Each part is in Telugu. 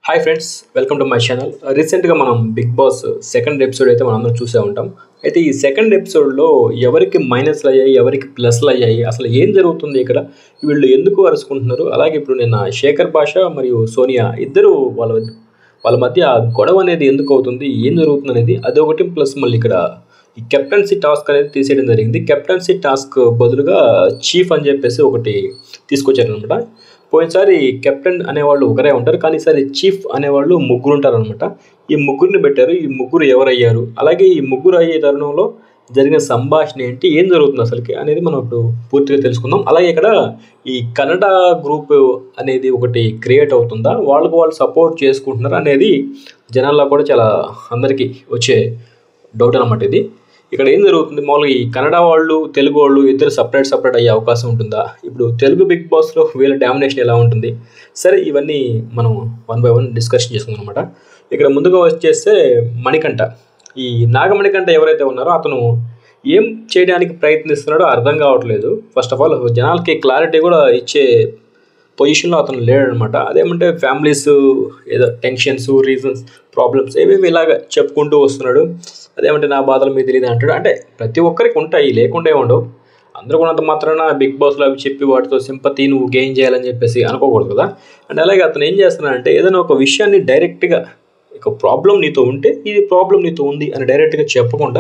hi friends welcome to my channel రీసెంట్గా మనం బిగ్ బాస్ సెకండ్ ఎపిసోడ్ అయితే మనం అందరం చూసే ఉంటాం అయితే ఈ సెకండ్ ఎపిసోడ్లో ఎవరికి మైనస్లు అయ్యాయి ఎవరికి ప్లస్లు అయ్యాయి అసలు ఏం జరుగుతుంది ఇక్కడ వీళ్ళు ఎందుకు అరుచుకుంటున్నారు అలాగే ఇప్పుడు నిన్న శేఖర్ భాష మరియు సోనియా ఇద్దరు వాళ్ళ వాళ్ళ మధ్య గొడవ అనేది ఎందుకు అవుతుంది ఏం జరుగుతుంది అనేది అదొకటి ప్లస్ మళ్ళీ ఇక్కడ ఈ కెప్టెన్సీ టాస్క్ అనేది తీసేయడం జరిగింది కెప్టెన్సీ టాస్క్ బదులుగా చీఫ్ అని చెప్పేసి ఒకటి తీసుకొచ్చారనమాట పోయినసారి కెప్టెన్ అనేవాళ్ళు ఒకరే ఉంటారు కానీ ఈసారి చీఫ్ అనేవాళ్ళు ముగ్గురు ఉంటారనమాట ఈ ముగ్గురిని పెట్టారు ఈ ముగ్గురు ఎవరయ్యారు అలాగే ఈ ముగ్గురు అయ్యే తరుణంలో జరిగిన సంభాషణ ఏంటి ఏం జరుగుతుంది అసలుకి అనేది మనం ఇప్పుడు పూర్తిగా తెలుసుకుందాం అలాగే ఇక్కడ ఈ కన్నడ గ్రూప్ అనేది ఒకటి క్రియేట్ అవుతుందా వాళ్ళకు వాళ్ళు సపోర్ట్ చేసుకుంటున్నారా అనేది జనాల్లో కూడా చాలా అందరికీ వచ్చే డౌట్ అనమాట ఇది ఇక్కడ ఏం జరుగుతుంది మామూలుగా ఈ కన్నడ వాళ్ళు తెలుగు వాళ్ళు ఇద్దరు సపరేట్ సపరేట్ అయ్యే అవకాశం ఉంటుందా ఇప్పుడు తెలుగు బిగ్ బాస్లో వీళ్ళ డామినేషన్ ఎలా ఉంటుంది సరే ఇవన్నీ మనం వన్ బై వన్ డిస్కషన్ చేసుకుందాం అనమాట ఇక్కడ ముందుగా వచ్చేస్తే మణికంఠ ఈ నాగమణికంఠ ఎవరైతే ఉన్నారో అతను ఏం చేయడానికి ప్రయత్నిస్తున్నాడో అర్థం కావట్లేదు ఫస్ట్ ఆఫ్ ఆల్ జనాలకి క్లారిటీ కూడా ఇచ్చే పొజిషన్లో అతను లేడనమాట అదేమంటే ఫ్యామిలీస్ ఏదో టెన్షన్స్ రీజన్స్ ప్రాబ్లమ్స్ ఏవేవి ఇలాగ చెప్పుకుంటూ వస్తున్నాడు అదేమంటే నా బాధలు మీద తెలియదు అంటాడు అంటే ప్రతి ఒక్కరికి ఉంటాయి లేకుండా ఉండవు అందరూ కొన్నంత మాత్రాన బిగ్ బాస్లో అవి చెప్పి వాటితో సింపతి నువ్వు గెయిన్ చేయాలని చెప్పేసి అనుకోకూడదు కదా అండ్ అలాగే అతను ఏం చేస్తున్నాడంటే ఏదైనా ఒక విషయాన్ని డైరెక్ట్గా ఒక ప్రాబ్లం నీతో ఉంటే ఇది ప్రాబ్లం నీతో ఉంది అని డైరెక్ట్గా చెప్పకుండా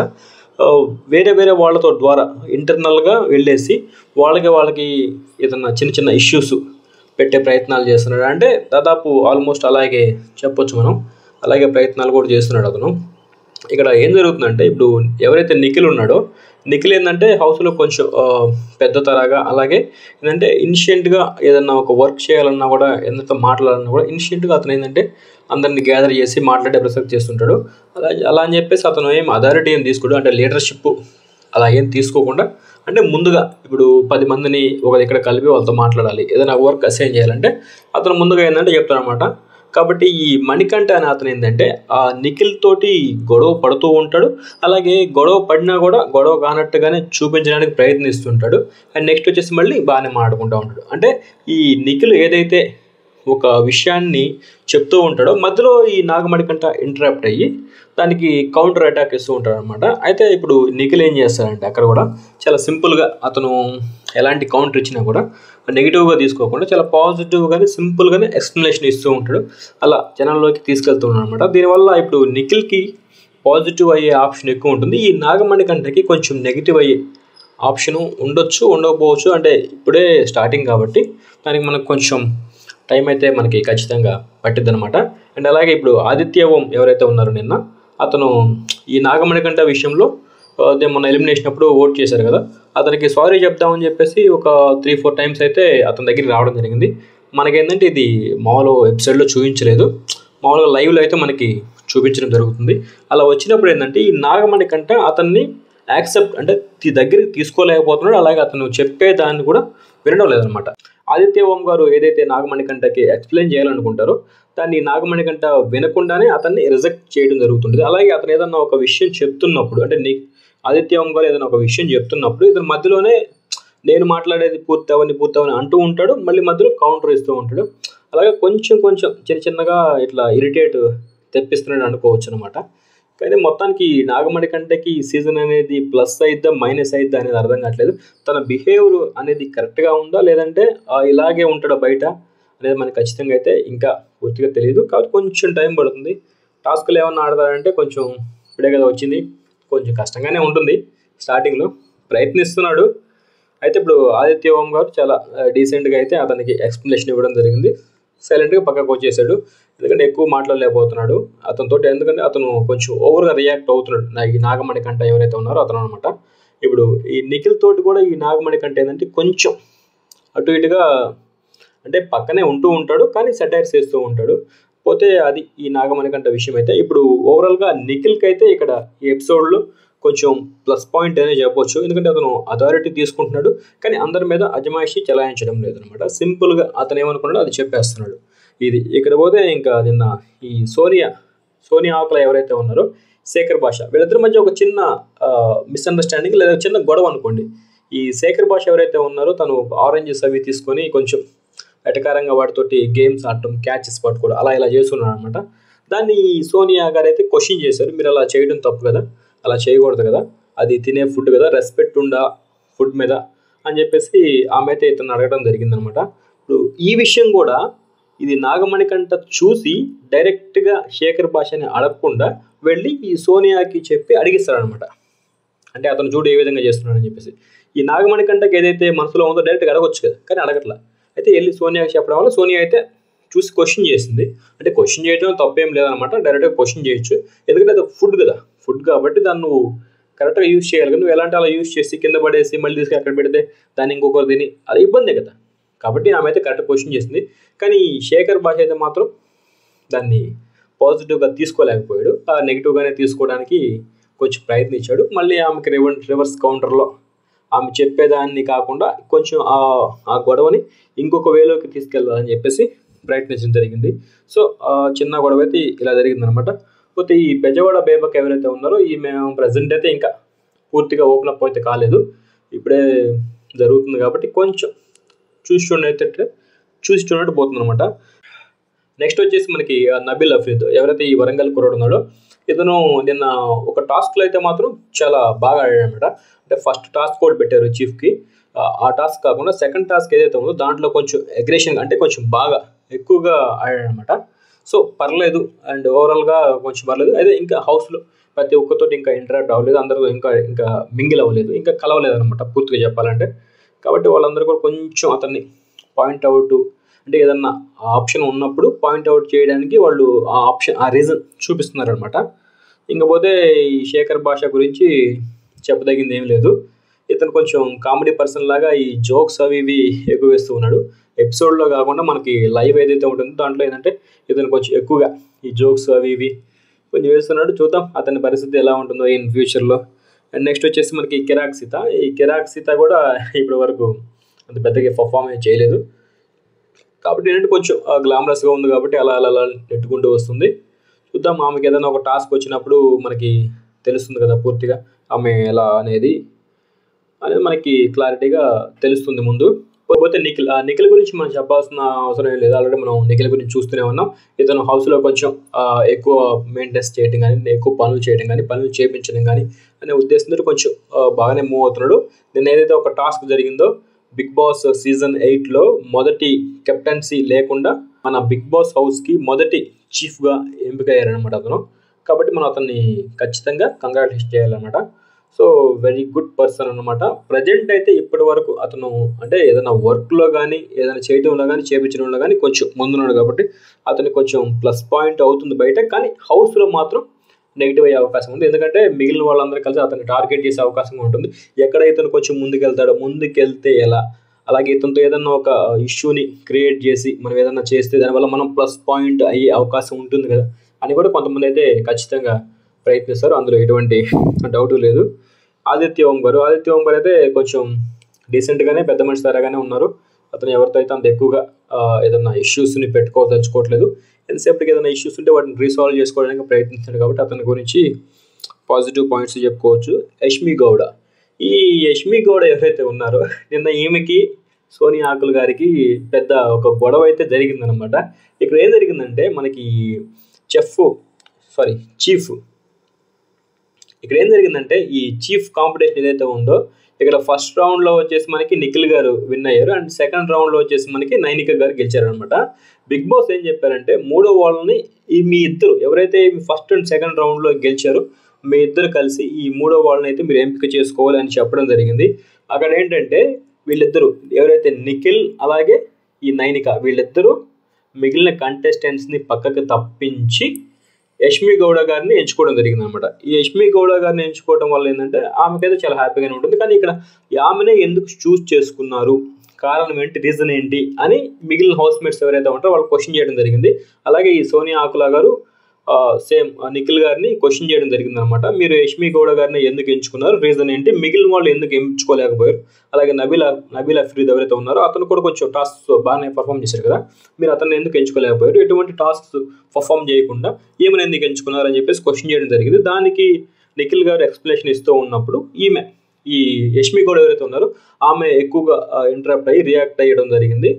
వేరే వేరే వాళ్ళతో ద్వారా ఇంటర్నల్గా వెళ్ళేసి వాళ్ళకి వాళ్ళకి ఏదన్నా చిన్న చిన్న ఇష్యూస్ పెట్టే ప్రయత్నాలు చేస్తున్నాడు అంటే దాదాపు ఆల్మోస్ట్ అలాగే చెప్పొచ్చు మనం అలాగే ప్రయత్నాలు కూడా చేస్తున్నాడు అతను ఇక్కడ ఏం జరుగుతుందంటే ఇప్పుడు ఎవరైతే నిఖిల్ ఉన్నాడో నిఖిల్ ఏంటంటే హౌస్లో కొంచెం పెద్ద తరాగా అలాగే ఏంటంటే ఇన్షియంట్గా ఏదన్నా ఒక వర్క్ చేయాలన్నా కూడా ఎంత మాట్లాడాలన్నా కూడా ఇన్షియంట్గా అతను ఏంటంటే అందరిని గ్యాదర్ చేసి మాట్లాడే ప్రసక్తి చేస్తుంటాడు అలా అలా అని చెప్పేసి అతను ఏం అథారిటీ ఏం తీసుకోడు అంటే లీడర్షిప్ అలా ఏం తీసుకోకుండా అంటే ముందుగా ఇప్పుడు పది మందిని ఒక దగ్గర కలిపి వాళ్ళతో మాట్లాడాలి ఏదైనా వర్క్ అసైన్ చేయాలంటే అతను ముందుగా ఏంటంటే చెప్తారనమాట కాబట్టి ఈ మణికంఠ అనే అతను ఏంటంటే ఆ నిఖిల్ తోటి గొడవ పడుతూ ఉంటాడు అలాగే గొడవ పడినా కూడా గొడవ కానట్టుగానే చూపించడానికి ప్రయత్నిస్తుంటాడు అండ్ నెక్స్ట్ వచ్చేసి మళ్ళీ బాగానే మాట్లాడుకుంటూ ఉంటాడు అంటే ఈ నిఖిల్ ఏదైతే ఒక విషయాన్ని చెప్తూ ఉంటాడో మధ్యలో ఈ నాగమణికంట ఇంటరప్ట్ అయ్యి దానికి కౌంటర్ అటాక్ ఇస్తూ ఉంటాడు అనమాట అయితే ఇప్పుడు నిఖిల్ ఏం చేస్తాడంటే అక్కడ కూడా చాలా సింపుల్గా అతను ఎలాంటి కౌంటర్ ఇచ్చినా కూడా నెగిటివ్గా తీసుకోకుండా చాలా పాజిటివ్గానే సింపుల్గానే ఎక్స్ప్లెనేషన్ ఇస్తూ ఉంటాడు అలా జనాల్లోకి తీసుకెళ్తున్నాడు అనమాట దీనివల్ల ఇప్పుడు నిఖిల్కి పాజిటివ్ అయ్యే ఆప్షన్ ఎక్కువ ఉంటుంది ఈ నాగమణి కంటకి కొంచెం నెగిటివ్ అయ్యే ఆప్షను ఉండొచ్చు ఉండకపోవచ్చు అంటే ఇప్పుడే స్టార్టింగ్ కాబట్టి దానికి మనకు కొంచెం టైం అయితే మనకి ఖచ్చితంగా పట్టిద్ది అనమాట అండ్ అలాగే ఇప్పుడు ఆదిత్య ఓం ఎవరైతే ఉన్నారో నిన్న అతను ఈ నాగమణికంఠ విషయంలో అదే మొన్న ఎలిమినేషన్ అప్పుడు ఓట్ చేశారు కదా అతనికి సారీ చెప్దామని చెప్పేసి ఒక త్రీ ఫోర్ టైమ్స్ అయితే అతని దగ్గరికి రావడం జరిగింది మనకేంటంటే ఇది మామూలు వెబ్సైట్లో చూపించలేదు మామూలుగా లైవ్లో అయితే మనకి చూపించడం జరుగుతుంది అలా వచ్చినప్పుడు ఏంటంటే ఈ నాగమణి కంట అతన్ని యాక్సెప్ట్ అంటే దగ్గరికి తీసుకోలేకపోతున్నాడు అలాగే అతను చెప్పే దాన్ని కూడా వినడం లేదనమాట ఆదిత్య ఓం గారు ఏదైతే నాగమణి కంటకి ఎక్స్ప్లెయిన్ చేయాలనుకుంటారో దాన్ని నాగమణి కంట వినకుండానే అతన్ని రిజెక్ట్ చేయడం జరుగుతుంది అలాగే అతను ఏదన్నా ఒక విషయం చెప్తున్నప్పుడు అంటే నీ ఆదిత్య ఓం గారు ఏదైనా ఒక విషయం చెప్తున్నప్పుడు ఇతను మధ్యలోనే నేను మాట్లాడేది పూర్తి అవని పూర్తి అవని అంటూ ఉంటాడు మళ్ళీ మధ్యలో కౌంటర్ ఇస్తూ ఉంటాడు అలాగే కొంచెం కొంచెం చిన్న చిన్నగా ఇట్లా ఇరిటేట్ తెప్పిస్తున్నాడు అనుకోవచ్చు అనమాట కానీ మొత్తానికి నాగమణి కంటకి ఈ సీజన్ అనేది ప్లస్ అయిద్దా మైనస్ అయిద్దా అనేది అర్థం కావట్లేదు తన బిహేవియర్ అనేది కరెక్ట్గా ఉందా లేదంటే ఇలాగే ఉంటాడో బయట అనేది మనకి ఖచ్చితంగా అయితే ఇంకా పూర్తిగా తెలియదు కాబట్టి కొంచెం టైం పడుతుంది టాస్క్లు ఏమన్నా ఆడతారంటే కొంచెం ఇప్పుడే కదా వచ్చింది కొంచెం కష్టంగానే ఉంటుంది స్టార్టింగ్లో ప్రయత్నిస్తున్నాడు అయితే ఇప్పుడు ఆదిత్య ఓం గారు చాలా డీసెంట్గా అయితే అతనికి ఎక్స్ప్లెనేషన్ ఇవ్వడం జరిగింది సైలెంట్గా పక్కకు వచ్చేసాడు ఎందుకంటే ఎక్కువ మాట్లాడలేకపోతున్నాడు అతనితో ఎందుకంటే అతను కొంచెం ఓవర్గా రియాక్ట్ అవుతున్నాడు నా ఈ నాగమణి కంట ఎవరైతే ఉన్నారో అతను అనమాట ఇప్పుడు ఈ నిఖిల్ తోటి కూడా ఈ నాగమణి కంట ఏంటంటే కొంచెం అటు ఇటుగా అంటే పక్కనే ఉంటూ ఉంటాడు కానీ సెటైర్స్ చేస్తూ ఉంటాడు పోతే అది ఈ నాగమణి కంట విషయం అయితే ఇప్పుడు ఓవరాల్గా నిఖిల్కి అయితే ఇక్కడ ఈ ఎపిసోడ్లో కొంచెం ప్లస్ పాయింట్ అనేది చెప్పొచ్చు ఎందుకంటే అతను అథారిటీ తీసుకుంటున్నాడు కానీ అందరి మీద అజమాయిషి చెలాయించడం లేదనమాట సింపుల్గా అతను ఏమనుకున్నాడో అది చెప్పేస్తున్నాడు ఇది ఇక్కడ పోతే ఇంకా నిన్న ఈ సోనియా సోనియా ఆకుల ఎవరైతే ఉన్నారో శేఖర్ భాష వీళ్ళిద్దరి మధ్య ఒక చిన్న మిస్అండర్స్టాండింగ్ లేదా చిన్న గొడవ అనుకోండి ఈ శేఖర్ భాష ఎవరైతే ఉన్నారో తను ఆరెంజెస్ అవి తీసుకొని కొంచెం వెటకారంగా వాటితోటి గేమ్స్ ఆడటం క్యాచెస్ పట్టుకోవడం అలా ఇలా చేస్తున్నాడు అనమాట దాన్ని సోనియా గారు అయితే క్వశ్చన్ చేశారు మీరు అలా చేయడం తప్పు కదా అలా చేయకూడదు కదా అది తినే ఫుడ్ కదా రెస్పెక్ట్ ఉండా ఫుడ్ మీద అని చెప్పేసి ఆమె అయితే ఇతను అడగడం జరిగిందనమాట ఇప్పుడు ఈ విషయం కూడా ఇది నాగమణి కంట చూసి డైరెక్ట్గా శేఖర్ భాషని అడగకుండా వెళ్ళి ఈ సోనియాకి చెప్పి అడిగిస్తాడనమాట అంటే అతను చూడు ఏ విధంగా చేస్తున్నాడని చెప్పేసి ఈ నాగమణి కంటకి ఏదైతే మనసులో ఉందో డైరెక్ట్గా అడగొచ్చు కదా కానీ అడగట్లా అయితే వెళ్ళి సోనియాకి చెప్పడం వల్ల సోనియా అయితే చూసి క్వశ్చన్ చేసింది అంటే క్వశ్చన్ చేయడం తప్పేం లేదనమాట డైరెక్ట్గా క్వశ్చన్ చేయొచ్చు ఎందుకంటే అది ఫుడ్ కదా ఫుడ్ కాబట్టి దాన్ని నువ్వు కరెక్ట్గా యూజ్ చేయాలి కదా నువ్వు ఎలాంటి అలా యూజ్ చేసి కింద పడేసి మళ్ళీ తీసుకుని అక్కడ పెడితే దాన్ని ఇంకొకరు తిని అది ఇబ్బందే కదా కాబట్టి ఆమె అయితే కరెక్ట్ క్వశ్చన్ చేసింది కానీ శేఖర్ భాష అయితే మాత్రం దాన్ని పాజిటివ్గా తీసుకోలేకపోయాడు ఆ నెగిటివ్గానే తీసుకోవడానికి కొంచెం ప్రయత్నించాడు మళ్ళీ ఆమెకి రివర్ రివర్స్ కౌంటర్లో ఆమె చెప్పేదాన్ని కాకుండా కొంచెం ఆ ఆ గొడవని ఇంకొక వేలోకి తీసుకెళ్ళాలని చెప్పేసి ప్రయత్నించడం జరిగింది సో ఆ చిన్న గొడవ అయితే ఇలా జరిగిందనమాట పోతే ఈ బెజవాడ బేబక్ ఎవరైతే ఉన్నారో ఈ మేము ప్రజెంట్ అయితే ఇంకా పూర్తిగా ఓపెన్ అప్ అయితే కాలేదు ఇప్పుడే జరుగుతుంది కాబట్టి కొంచెం చూసి చూడైతే చూసి చూడట్టు పోతుంది అనమాట నెక్స్ట్ వచ్చేసి మనకి ఆ నబిల్ అఫ్రీద్ ఎవరైతే ఈ వరంగల్ కుర్రాడు ఉన్నాడో ఇతను నిన్న ఒక టాస్క్లో అయితే మాత్రం చాలా బాగా ఆడాడనమాట అంటే ఫస్ట్ టాస్క్ కూడా పెట్టారు చీఫ్కి ఆ టాస్క్ కాకుండా సెకండ్ టాస్క్ ఏదైతే ఉందో దాంట్లో కొంచెం అగ్రెషన్ అంటే కొంచెం బాగా ఎక్కువగా ఆడాడనమాట సో పర్లేదు అండ్ ఓవరాల్గా కొంచెం పర్లేదు అయితే ఇంకా హౌస్లో ప్రతి ఒక్కరితోటి ఇంకా ఇంటరాక్ట్ అవ్వలేదు అందరితో ఇంకా ఇంకా మింగిల్ అవ్వలేదు ఇంకా కలవలేదు అనమాట పూర్తిగా చెప్పాలంటే కాబట్టి వాళ్ళందరూ కూడా కొంచెం అతన్ని పాయింట్ అవుట్ అంటే ఏదన్నా ఆప్షన్ ఉన్నప్పుడు పాయింట్ అవుట్ చేయడానికి వాళ్ళు ఆ ఆప్షన్ ఆ రీజన్ చూపిస్తున్నారు అనమాట ఇంకపోతే ఈ శేఖర్ భాష గురించి చెప్పదగింది ఏం లేదు ఇతను కొంచెం కామెడీ పర్సన్ లాగా ఈ జోక్స్ అవి ఇవి ఎక్కువ వేస్తూ ఉన్నాడు ఎపిసోడ్లో కాకుండా మనకి లైవ్ ఏదైతే ఉంటుందో దాంట్లో ఏంటంటే ఇతను కొంచెం ఎక్కువగా ఈ జోక్స్ అవి ఇవి కొంచెం వేస్తున్నాడు చూద్దాం అతని పరిస్థితి ఎలా ఉంటుందో ఇన్ ఫ్యూచర్లో అండ్ నెక్స్ట్ వచ్చేసి మనకి కిరాక్ సీత ఈ కిరాక్ సీత కూడా ఇప్పటి వరకు అంత పెద్దగా పర్ఫామ్ చేయలేదు కాబట్టి ఏంటంటే కొంచెం గ్లామరస్గా ఉంది కాబట్టి అలా అలా అలా నెట్టుకుంటూ వస్తుంది చూద్దాం ఆమెకి ఏదైనా ఒక టాస్క్ వచ్చినప్పుడు మనకి తెలుస్తుంది కదా పూర్తిగా ఆమె ఎలా అనేది అనేది మనకి క్లారిటీగా తెలుస్తుంది ముందు పోతే నిఖిల్ ఆ నిఖిల్ గురించి మనం చెప్పాల్సిన అవసరం ఏం లేదు ఆల్రెడీ మనం నిఖిల్ గురించి చూస్తూనే ఉన్నాం ఇతను హౌస్లో కొంచెం ఎక్కువ మెయింటెనెన్స్ చేయడం కానీ ఎక్కువ పనులు చేయడం కానీ పనులు చేయించడం కానీ అనే ఉద్దేశంతో కొంచెం బాగానే మూవ్ అవుతున్నాడు నిన్న ఏదైతే ఒక టాస్క్ జరిగిందో బిగ్ బాస్ సీజన్ ఎయిట్లో మొదటి కెప్టెన్సీ లేకుండా మన బిగ్ బాస్ హౌస్కి మొదటి చీఫ్గా ఎంపికయ్యారనమాట అతను కాబట్టి మనం అతన్ని ఖచ్చితంగా కంగ్రాచులేషన్ చేయాలన్నమాట సో వెరీ గుడ్ పర్సన్ అనమాట ప్రజెంట్ అయితే ఇప్పటి వరకు అతను అంటే ఏదైనా వర్క్లో కానీ ఏదైనా చేయడంలో కానీ చేపించడంలో కానీ కొంచెం ముందున్నాడు కాబట్టి అతనికి కొంచెం ప్లస్ పాయింట్ అవుతుంది బయట కానీ హౌస్లో మాత్రం నెగిటివ్ అయ్యే అవకాశం ఉంది ఎందుకంటే మిగిలిన వాళ్ళందరూ కలిసి అతన్ని టార్గెట్ చేసే అవకాశం ఉంటుంది ఎక్కడ ఇతను కొంచెం ముందుకెళ్తాడో ముందుకెళ్తే ఎలా అలాగే ఇతనితో ఏదన్నా ఒక ఇష్యూని క్రియేట్ చేసి మనం ఏదన్నా చేస్తే దానివల్ల మనం ప్లస్ పాయింట్ అయ్యే అవకాశం ఉంటుంది కదా అని కూడా కొంతమంది అయితే ఖచ్చితంగా ప్రయత్నిస్తారు అందులో ఎటువంటి డౌట్ లేదు ఆదిత్య ఓం గారు ఆదిత్య ఓం గారు అయితే కొంచెం డీసెంట్గానే పెద్ద మనిషి తరగానే ఉన్నారు అతను ఎవరితో అయితే అంత ఎక్కువగా ఏదైనా ఇష్యూస్ని పెట్టుకోదలుచుకోవట్లేదు ఎంతసేపటికి ఏదైనా ఇష్యూస్ ఉంటే వాటిని రీసాల్వ్ చేసుకోవడానికి ప్రయత్నిస్తున్నాడు కాబట్టి అతని గురించి పాజిటివ్ పాయింట్స్ చెప్పుకోవచ్చు యష్మి గౌడ ఈ యష్మి గౌడ ఎవరైతే ఉన్నారో నిన్న ఈమెకి సోనియా ఆకుల్ గారికి పెద్ద ఒక గొడవ అయితే జరిగిందనమాట ఇక్కడ ఏం జరిగిందంటే మనకి చెఫ్ సారీ చీఫ్ ఇక్కడ ఏం జరిగిందంటే ఈ చీఫ్ కాంపిటీషన్ ఏదైతే ఉందో ఇక్కడ ఫస్ట్ రౌండ్లో వచ్చేసి మనకి నిఖిల్ గారు విన్ అయ్యారు అండ్ సెకండ్ రౌండ్లో వచ్చేసి మనకి నైనిక గారు గెలిచారనమాట బిగ్ బాస్ ఏం చెప్పారంటే మూడో వాళ్ళని ఈ మీ ఇద్దరు ఎవరైతే ఫస్ట్ అండ్ సెకండ్ రౌండ్లో గెలిచారో మీ ఇద్దరు కలిసి ఈ మూడో వాళ్ళని అయితే మీరు ఎంపిక చేసుకోవాలి అని చెప్పడం జరిగింది అక్కడ ఏంటంటే వీళ్ళిద్దరూ ఎవరైతే నిఖిల్ అలాగే ఈ నైనిక వీళ్ళిద్దరూ మిగిలిన కంటెస్టెంట్స్ని పక్కకు తప్పించి యష్మి గౌడ గారిని ఎంచుకోవడం జరిగింది అనమాట ఈ యష్మి గౌడ గారిని ఎంచుకోవడం వల్ల ఏంటంటే ఆమెకైతే చాలా హ్యాపీగానే ఉంటుంది కానీ ఇక్కడ ఆమెనే ఎందుకు చూస్ చేసుకున్నారు కారణం ఏంటి రీజన్ ఏంటి అని మిగిలిన హౌస్ మేట్స్ ఎవరైతే ఉంటారో వాళ్ళు క్వశ్చన్ చేయడం జరిగింది అలాగే ఈ సోనియా ఆకులా గారు సేమ్ నిఖిల్ గారిని క్వశ్చన్ చేయడం జరిగింది అనమాట మీరు యష్మి గౌడ గారిని ఎందుకు ఎంచుకున్నారు రీజన్ ఏంటి మిగిలిన వాళ్ళు ఎందుకు ఎంచుకోలేకపోయారు అలాగే నబీల్ నబీల్ అఫ్రీద్ ఎవరైతే ఉన్నారో అతను కూడా కొంచెం టాస్క్ బాగానే పర్ఫామ్ చేశారు కదా మీరు అతన్ని ఎందుకు ఎంచుకోలేకపోయారు ఎటువంటి టాస్క్స్ పర్ఫామ్ చేయకుండా ఏమైనా ఎందుకు ఎంచుకున్నారు అని చెప్పేసి క్వశ్చన్ చేయడం జరిగింది దానికి నిఖిల్ గారు ఎక్స్ప్లెనేషన్ ఇస్తూ ఉన్నప్పుడు ఈమె ఈ యష్మి గౌడ్ ఎవరైతే ఉన్నారో ఆమె ఎక్కువగా ఇంటరప్ట్ అయ్యి రియాక్ట్ అయ్యడం జరిగింది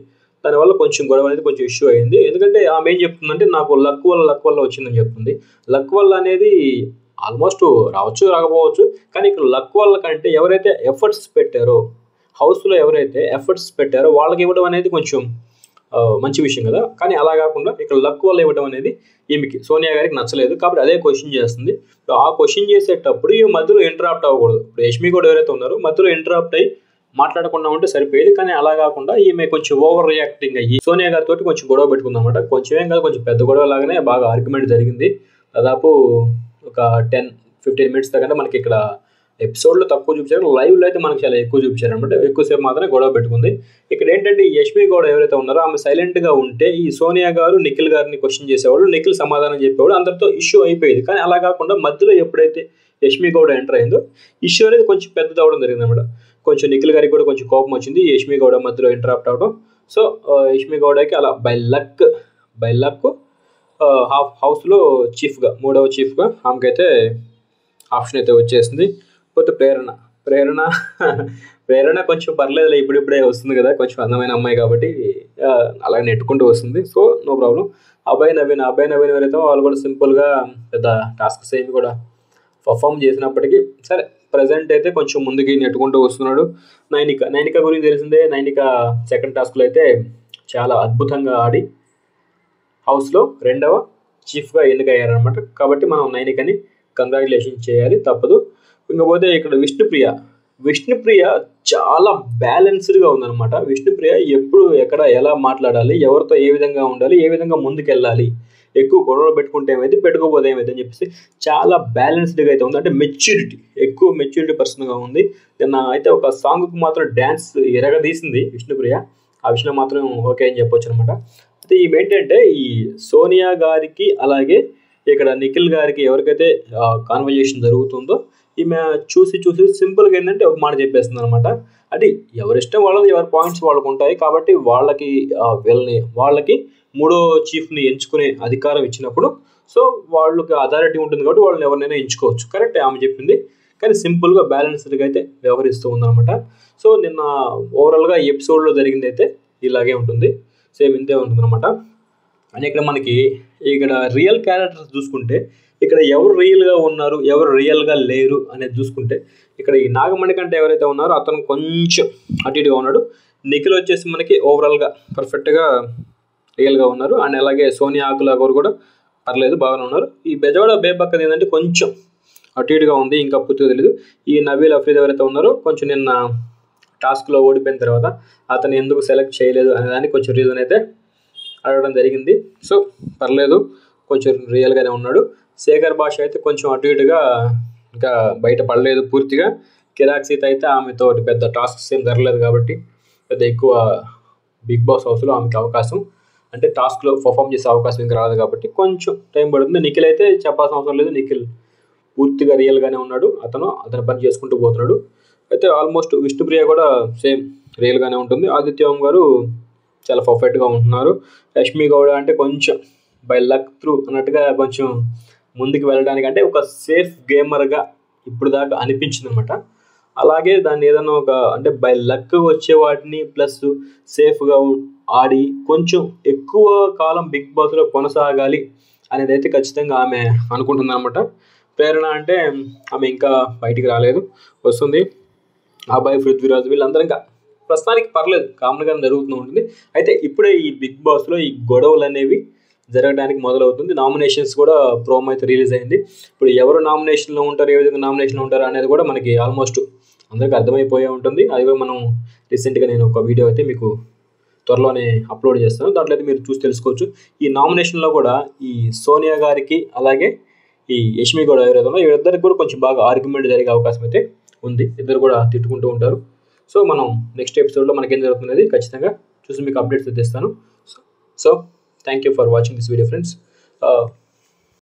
దానివల్ల కొంచెం గొడవ అనేది కొంచెం ఇష్యూ అయింది ఎందుకంటే ఆమె ఏం చెప్తుందంటే నాకు లక్ వల్ల లక్ వల్ల వచ్చిందని చెప్తుంది లక్ వల్ల అనేది ఆల్మోస్ట్ రావచ్చు రాకపోవచ్చు కానీ ఇక్కడ లక్ వల్ల కంటే ఎవరైతే ఎఫర్ట్స్ పెట్టారో హౌస్లో ఎవరైతే ఎఫర్ట్స్ పెట్టారో వాళ్ళకి ఇవ్వడం అనేది కొంచెం ఆ, మంచి విషయం కదా కానీ అలా కాకుండా ఇక్కడ లక్ వల్ల ఇవ్వడం అనేది ఈమెకి సోనియా గారికి నచ్చలేదు కాబట్టి అదే క్వశ్చన్ చేస్తుంది ఆ క్వశ్చన్ చేసేటప్పుడు ఈ మధ్యలో ఇంటరాప్ట్ అవ్వకూడదు ఇప్పుడు యష్మి కూడా ఎవరైతే ఉన్నారో మధ్యలో ఇంటరాప్ట్ అయ్యి మాట్లాడకుండా ఉంటే సరిపోయేది కానీ అలా కాకుండా ఈమె కొంచెం ఓవర్ రియాక్టింగ్ అయ్యి సోనియా గారితో కొంచెం గొడవ పెట్టుకుందన్నమాట కొంచెం ఏం కాదు కొంచెం పెద్ద గొడవ లాగానే బాగా ఆర్గ్యుమెంట్ జరిగింది దాదాపు ఒక టెన్ ఫిఫ్టీన్ మినిట్స్ దాకా మనకి ఇక్కడ ఎపిసోడ్లో తక్కువ చూపించారు లైవ్లో అయితే మనకి చాలా ఎక్కువ చూపించారు అనమాట ఎక్కువసేపు మాత్రమే గొడవ పెట్టుకుంది ఇక్కడ ఏంటంటే ఈ యష్మి గౌడ ఎవరైతే ఉన్నారో ఆమె సైలెంట్గా ఉంటే ఈ సోనియా గారు నిఖిల్ గారిని క్వశ్చన్ చేసేవాళ్ళు నిఖిల్ సమాధానం చెప్పేవాడు అందరితో ఇష్యూ అయిపోయేది కానీ అలా కాకుండా మధ్యలో ఎప్పుడైతే యష్మి గౌడ ఎంటర్ అయిందో ఇష్యూ అనేది కొంచెం పెద్దది అవడం జరిగింది అనమాట కొంచెం నిఖిల్ గారికి కూడా కొంచెం కోపం వచ్చింది ఈ యష్మి గౌడ మధ్యలో ఇంటరాప్ట్ అవడం సో ఆ, యష్మి గౌడకి అలా by luck by luck half హౌస్లో చీఫ్గా మూడవ చీఫ్గా ఆమెకైతే ఆప్షన్ అయితే వచ్చేసింది పోతే ప్రేరణ ప్రేరణ ప్రేరణ కొంచెం పర్లేదులే ఇప్పుడిప్పుడే వస్తుంది కదా కొంచెం అందమైన అమ్మాయి కాబట్టి ఆ, అలా నెట్టుకుంటూ వస్తుంది సో నో ప్రాబ్లం అబ్బాయి నవీన్ అబ్బాయి నవీన్ ఎవరైతే వాళ్ళు కూడా సింపుల్గా పెద్ద టాస్క్స్ ఏమి కూడా పర్ఫామ్ చేసినప్పటికీ సరే ప్రజెంట్ అయితే కొంచెం ముందుకి నెట్టుకుంటూ వస్తున్నాడు నైనిక నైనిక గురించి తెలిసిందే నైనిక సెకండ్ టాస్క్లో అయితే చాలా అద్భుతంగా ఆడి హౌస్లో రెండవ చీఫ్గా ఎన్నికయ్యారనమాట కాబట్టి మనం నైనికని కంగ్రాచులేషన్ చేయాలి తప్పదు ఇంకపోతే ఇక్కడ విష్ణుప్రియ విష్ణుప్రియ చాలా బ్యాలెన్స్డ్గా ఉందన్నమాట విష్ణుప్రియ ఎప్పుడు ఎక్కడ ఎలా మాట్లాడాలి ఎవరితో ఏ విధంగా ఉండాలి ఏ విధంగా ముందుకెళ్ళాలి ఎక్కువ గొడవలు పెట్టుకుంటే ఏమైంది పెట్టుకోపోతే ఏమైంది అని చెప్పేసి చాలా బ్యాలెన్స్డ్గా అయితే ఉంది అంటే మెచ్యూరిటీ ఎక్కువ మెచ్యూరిటీ పర్సన్గా ఉంది నిన్న అయితే ఒక సాంగ్కి మాత్రం డ్యాన్స్ ఎరగదీసింది విష్ణుప్రియ ఆ విషయంలో మాత్రం ఓకే అని చెప్పొచ్చు అనమాట అయితే ఈమె ఏంటంటే ఈ సోనియా గారికి అలాగే ఇక్కడ నిఖిల్ గారికి ఎవరికైతే కాన్వర్జేషన్ జరుగుతుందో ఈమె చూసి చూసి సింపుల్గా ఏంటంటే ఒక మాట చెప్పేస్తుంది అనమాట అది ఎవరిష్టం వాళ్ళది ఎవరి పాయింట్స్ వాళ్ళకు ఉంటాయి కాబట్టి వాళ్ళకి ఆ, వీళ్ళని వాళ్ళకి మూడో చీఫ్ని ఎంచుకునే అధికారం ఇచ్చినప్పుడు సో వాళ్ళకి అథారిటీ ఉంటుంది కాబట్టి వాళ్ళని ఎవరినైనా ఎంచుకోవచ్చు కరెక్ట్ ఆమె చెప్పింది కానీ సింపుల్గా బ్యాలెన్స్డ్గా అయితే వ్యవహరిస్తూ ఉందన్నమాట సో నిన్న ఓవరాల్గా ఈ ఎపిసోడ్లో జరిగింది అయితే ఇలాగే ఉంటుంది సేమ్ ఇంతే ఉంటుందన్నమాట అని ఇక్కడ మనకి ఇక్కడ రియల్ క్యారెక్టర్స్ చూసుకుంటే ఇక్కడ ఎవరు రియల్గా ఉన్నారు ఎవరు రియల్గా లేరు అనేది చూసుకుంటే ఇక్కడ ఈ నాగమణి కంటే ఎవరైతే ఉన్నారో అతను కొంచెం అటు ఇటుగా ఉన్నాడు నిఖిల్ వచ్చేసి మనకి ఓవరాల్గా పర్ఫెక్ట్గా రియల్గా ఉన్నారు అండ్ అలాగే సోనియా ఆకుల గారు కూడా పర్లేదు బాగానే ఉన్నారు ఈ బెజవాడ బేబక్కది ఏంటంటే కొంచెం అటు ఇటుగా ఉంది ఇంకా పూర్తిగా తెలియదు ఈ నవీల్ అఫ్రీద్ ఎవరైతే ఉన్నారో కొంచెం నిన్న టాస్క్లో ఓడిపోయిన తర్వాత అతను ఎందుకు సెలెక్ట్ చేయలేదు అనే దానికి కొంచెం రీజన్ అయితే అడగడం జరిగింది సో పర్లేదు కొంచెం రియల్గానే ఉన్నాడు శేఖర్ భాష అయితే కొంచెం అటు ఇటుగా ఇంకా బయట పడలేదు పూర్తిగా కిరాక్ సీత అయితే ఆమెతో పెద్ద టాస్క్స్ ఏం జరగలేదు కాబట్టి పెద్ద ఎక్కువ బిగ్ బాస్ హౌస్లో ఆమెకి అవకాశం అంటే టాస్క్లో పర్ఫామ్ చేసే అవకాశం ఇంకా రాదు కాబట్టి కొంచెం టైం పడుతుంది నిఖిల్ అయితే చెప్పాల్సిన అవసరం లేదు నిఖిల్ పూర్తిగా రియల్గానే ఉన్నాడు అతను అతని పని చేసుకుంటూ పోతున్నాడు అయితే ఆల్మోస్ట్ విష్ణుప్రియ కూడా సేమ్ రియల్గానే ఉంటుంది ఆదిత్య ఓం గారు చాలా పర్ఫెక్ట్గా ఉంటున్నారు లక్ష్మీ గౌడ అంటే కొంచెం బై లక్ త్రూ అన్నట్టుగా కొంచెం ముందుకు వెళ్ళడానికి అంటే ఒక సేఫ్ గేమర్గా ఇప్పుడు దాకా అనిపించింది అనమాట అలాగే దాన్ని ఏదైనా ఒక అంటే బై లక్ వచ్చే వాటిని ప్లస్ సేఫ్గా ఆడి కొంచెం ఎక్కువ కాలం బిగ్ బాస్లో కొనసాగాలి అనేది అయితే ఖచ్చితంగా ఆమె అనుకుంటుంది అనమాట ప్రేరణ అంటే ఆమె ఇంకా బయటికి రాలేదు వస్తుంది అబ్బాయి పృథ్వీరాజు వీళ్ళందరూ ఇంకా ప్రస్తుతానికి పర్లేదు కామన్గా జరుగుతూ ఉంటుంది అయితే ఇప్పుడే ఈ బిగ్ బాస్లో ఈ గొడవలు అనేవి జరగడానికి మొదలవుతుంది నామినేషన్స్ కూడా ప్రోమో అయితే రిలీజ్ అయింది ఇప్పుడు ఎవరు నామినేషన్లో ఉంటారు ఏ విధంగా నామినేషన్లో ఉంటారు అనేది కూడా మనకి ఆల్మోస్ట్ అందరికీ అర్థమైపోయే ఉంటుంది అది కూడా మనం రీసెంట్గా నేను ఒక వీడియో అయితే మీకు త్వరలోనే అప్లోడ్ చేస్తాను దాంట్లో అయితే మీరు చూసి తెలుసుకోవచ్చు ఈ నామినేషన్లో కూడా ఈ సోనియా గారికి అలాగే ఈ యష్మి కూడా ఎవరైతే ఉన్నారో వీళ్ళిద్దరికి కూడా కొంచెం బాగా ఆర్గ్యుమెంట్ జరిగే అవకాశం అయితే ఉంది ఇద్దరు కూడా తిట్టుకుంటూ ఉంటారు సో మనం నెక్స్ట్ ఎపిసోడ్లో మనకేం జరుగుతున్నది ఖచ్చితంగా చూసి మీకు అప్డేట్స్ తెస్తాను so thank you for watching this video friends